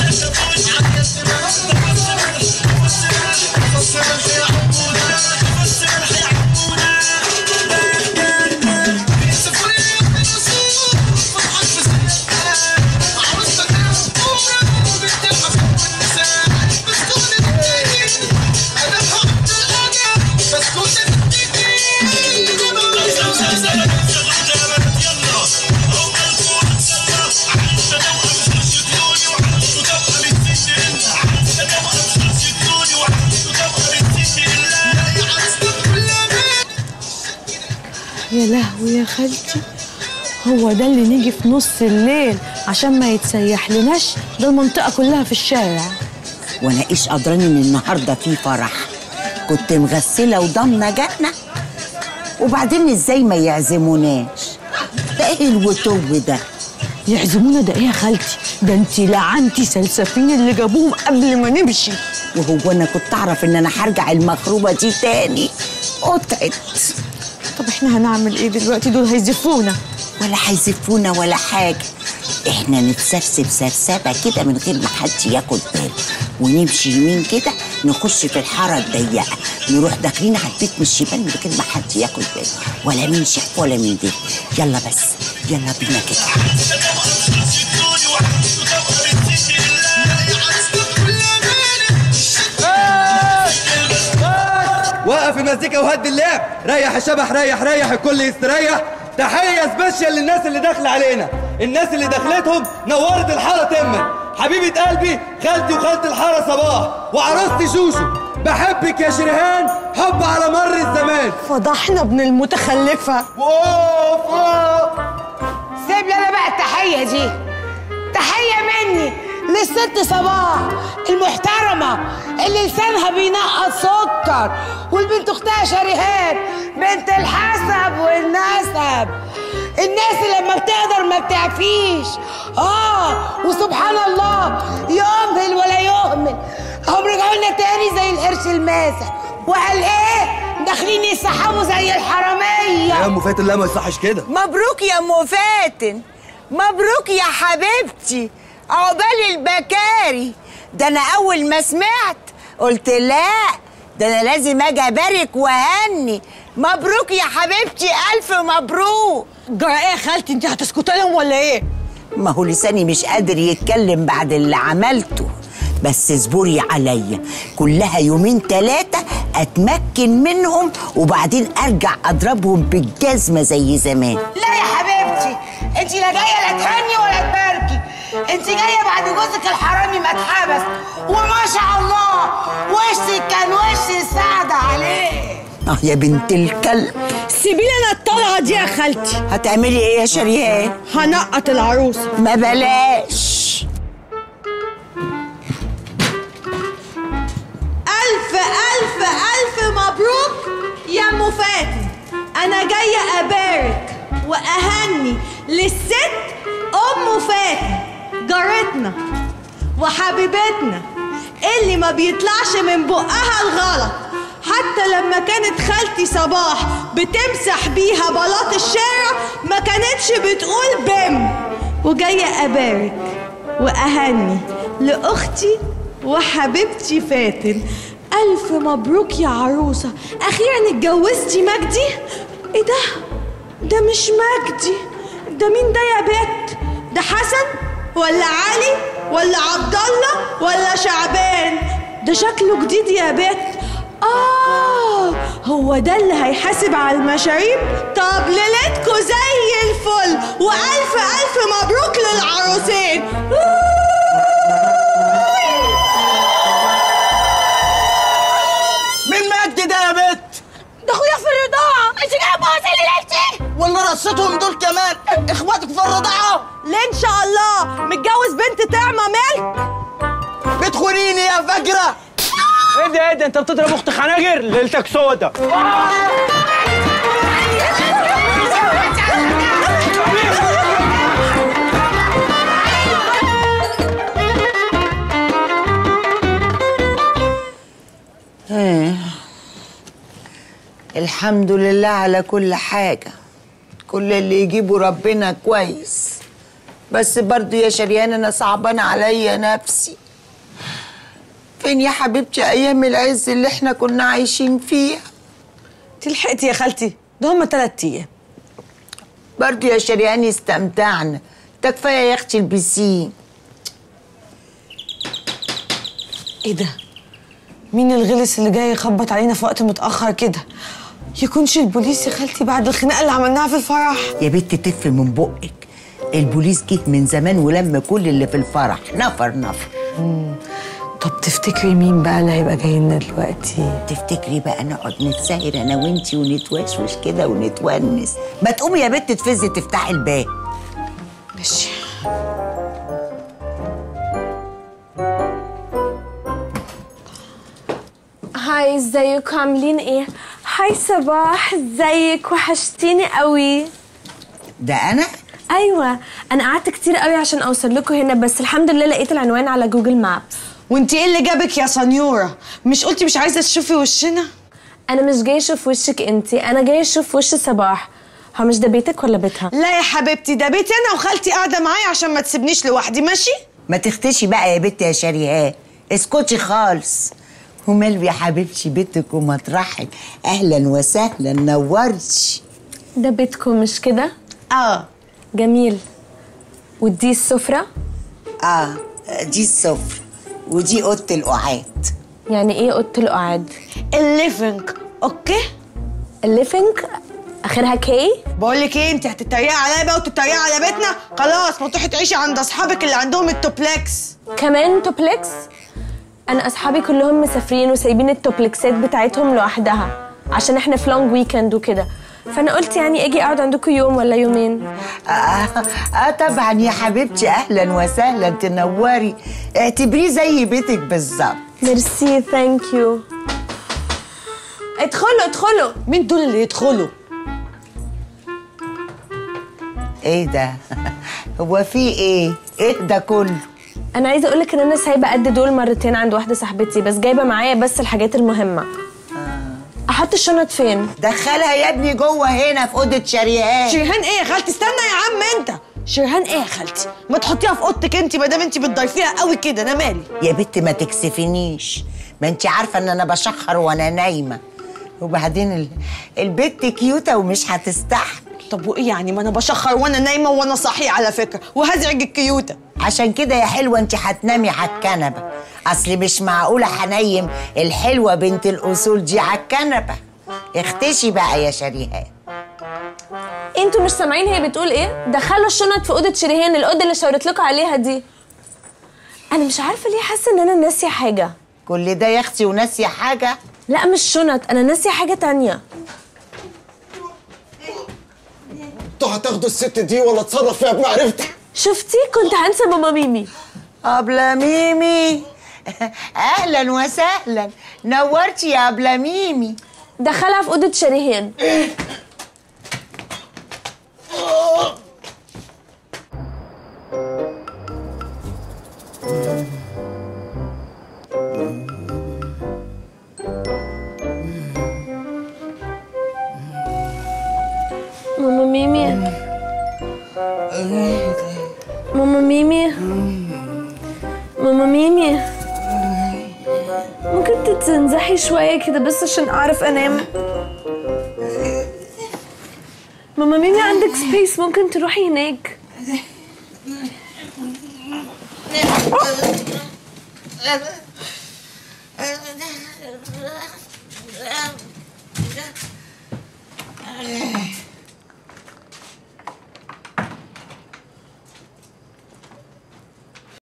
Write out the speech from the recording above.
يا لهوي يا خالتي هو ده اللي نيجي في نص الليل عشان ما يتسيح لناش ده المنطقة كلها في الشارع وانا ايش قدراني ان النهارده في فرح كنت مغسله وضامنه جاتنا وبعدين ازاي ما يعزموناش ده ايه الوتو ده يعزمونا ده ايه يا خالتي ده انت لعنتي سلسفين اللي جابوهم قبل ما نمشي وهو انا كنت اعرف ان انا هرجع المخروبه دي تاني قطعت طب احنا هنعمل ايه دلوقتي دول هيزفونا ولا هيزفونا ولا حاجه احنا نتسرسب سرسبه كده من غير ما حد ياخد باله ونمشي يمين كده نخش في الحاره الضيقه نروح داخلين على البيت من الشمال من غير ما حد ياخد باله ولا مين شاف ولا مين ده يلا بس يلا بينا كده وقف المزيكا وهدي اللعب ريح الشبح ريح ريح الكل يستريح تحية سبيشال للناس اللي داخلة علينا الناس اللي دخلتهم نورت الحارة تما حبيبة قلبي خالتي وخالة الحارة صباح وعروستي شوشو بحبك يا شرهان حب على مر الزمان فضحنا ابن المتخلفة اوف اوف سيب لي انا بقى التحيه دي تحيه مني للست صباح المحترمه اللي لسانها بينقط سكر والبنت اختها شريهان بنت الحسب والنسب الناس اللي لما بتقدر ما بتعفيش اه وسبحان الله يمهل ولا يهمل هم رجعوا لنا تاني زي القرش الماسح وقال ايه داخلين يسحبوا زي الحراميه يا ام فاتن لا ما يصحش كده مبروك يا ام فاتن مبروك يا حبيبتي عقبال البكاري ده انا اول ما سمعت قلت لا ده انا لازم اجي ابارك واهني مبروك يا حبيبتي الف مبروك جرى ايه يا خالتي انت هتسكتي لهم ولا ايه ما هو لساني مش قادر يتكلم بعد اللي عملته بس اصبري عليا كلها يومين ثلاثة اتمكن منهم وبعدين ارجع اضربهم بالجزمة زي زمان لا يا حبيبتي انت لا جايه لا تهني ولا تباركي انت جايه بعد جوزك الحرامي ما اتحبس وما شاء الله وشك كان وش السعد عليه اه يا بنت الكلب سيبي لي انا الطلعة دي يا خالتي هتعملي ايه يا شريهان هنقط العروسة ما بلاش ألف ألف ألف مبروك يا أم فاتن أنا جاية أبارك وأهني للست أم فاتن جارتنا وحبيبتنا اللي ما بيطلعش من بقها الغلط حتى لما كانت خالتي صباح بتمسح بيها بلاط الشارع ما كانتش بتقول بم وجاية أبارك وأهني لأختي وحبيبتي فاتن ألف مبروك يا عروسة أخيرا اتجوزتي مجدي إيه ده؟ ده مش مجدي ده مين ده يا بت؟ ده حسن ولا علي ولا عبد الله ولا شعبان ده شكله جديد يا بت آه هو ده اللي هيحاسب على المشاريب طب ليلتكوا زي الفل وألف ألف مبروك للعروسين مين مجدي ده يا بت ده اخويا في الرضاعه انت جايه بوظي لي ليلتي ولا رصتهم دول كمان اخواتك في الرضاعه ليه إن شاء الله متجوز بنت تعمى ملك بتخونيني يا فجره ايه ده ايه ده انت بتضرب اخت خناجر ليلتك سودا الحمد لله على كل حاجة كل اللي يجيبه ربنا كويس بس برضو يا شريان انا صعبان عليا نفسي فين يا حبيبتي ايام العز اللي احنا كنا عايشين فيها تلحقتي يا خالتي ده هما تلات ايام برضو يا شريان استمتعنا ده كفايه يا اختي البسين ايه ده مين الغلس اللي جاي يخبط علينا في وقت متاخر كده يكونش البوليس يا خالتي بعد الخناقه اللي عملناها في الفرح يا بنت تف من بقك البوليس جه من زمان ولم كل اللي في الفرح نفر نفر طب تفتكري مين بقى اللي هيبقى جاي لنا دلوقتي تفتكري بقى نقعد نتساهر انا وانتي ونتوشوش كده ونتونس ما تقومي يا بنت تفزي تفتحي الباب ماشي هاي ازيكم عاملين ايه هاي صباح ازيك وحشتيني قوي ده انا ايوه انا قعدت كتير قوي عشان اوصل لكم هنا بس الحمد لله لقيت العنوان على جوجل مابس وانت ايه اللي جابك يا سنيوره مش قلتي مش عايزه تشوفي وشنا انا مش جايه اشوف وشك انتي انا جايه اشوف وش صباح هو مش ده بيتك ولا بيتها لا يا حبيبتي ده بيتي انا وخالتي قاعده معايا عشان ما تسيبنيش لوحدي ماشي ما تختشي بقى يا بنت يا شريهان اسكتي خالص ومال يا حبيبتي بيتك ومطرحك اهلا وسهلا نورتي ده بيتكم مش كده اه جميل ودي السفره اه دي السفرة ودي اوضه القعاد يعني ايه اوضه القعاد الليفنج اوكي الليفنج اخرها كي بقول لك ايه انت هتتريقي عليا بقى وتتريقي على بيتنا خلاص ما تروحي تعيشي عند اصحابك اللي عندهم التوبلكس كمان توبلكس انا اصحابي كلهم مسافرين وسايبين التوبلكسات بتاعتهم لوحدها عشان احنا في لونج ويكند وكده فانا قلت يعني اجي اقعد عندكم يوم ولا يومين آه, اه طبعا يا حبيبتي اهلا وسهلا تنوري اعتبريه زي بيتك بالظبط ميرسي ثانك يو ادخلوا ادخلوا مين دول اللي يدخلوا ايه ده هو في ايه ايه ده كله انا عايزه اقول لك ان انا سايبه قد دول مرتين عند واحده صاحبتي بس جايبه معايا بس الحاجات المهمه احط الشنط فين دخلها يا ابني جوه هنا في اوضه شريهان شريهان ايه يا خالتي استنى يا عم انت شريهان ايه يا خالتي ما تحطيها في اوضتك انت ما دام انت بتضيفيها قوي كده انا مالي يا بنت ما تكسفنيش ما انت عارفه ان انا بشخر وانا نايمه وبعدين ال... البت كيوته ومش هتستحمل طب وايه يعني ما انا بشخر وانا نايمه وانا صاحيه على فكره وهزعج الكيوته عشان كده يا حلوه انت هتنامي على الكنبه اصل مش معقوله هنيم الحلوه بنت الاصول دي على الكنبه اختشي بقى يا شريهان انتوا مش سامعين هي بتقول ايه دخلوا الشنط في اوضه شريهان الاوضه اللي شاورت لكم عليها دي انا مش عارفه ليه حاسه ان انا ناسيه حاجه كل ده يا اختي وناسيه حاجه لا مش شنط انا ناسيه حاجه تانية انتوا هتاخدوا الست دي ولا اتصرف فيها بمعرفتي شفتي كنت هنسى ماما ميمي أبلة ميمي أهلا وسهلا نورتي يا أبلة ميمي دخلها في اوضه شريهان ماما ميمي ماما ميمي ماما ميمي ممكن تتنزحي شوية كده بس عشان أعرف أنام ماما ميمي عندك سبيس ممكن تروحي هناك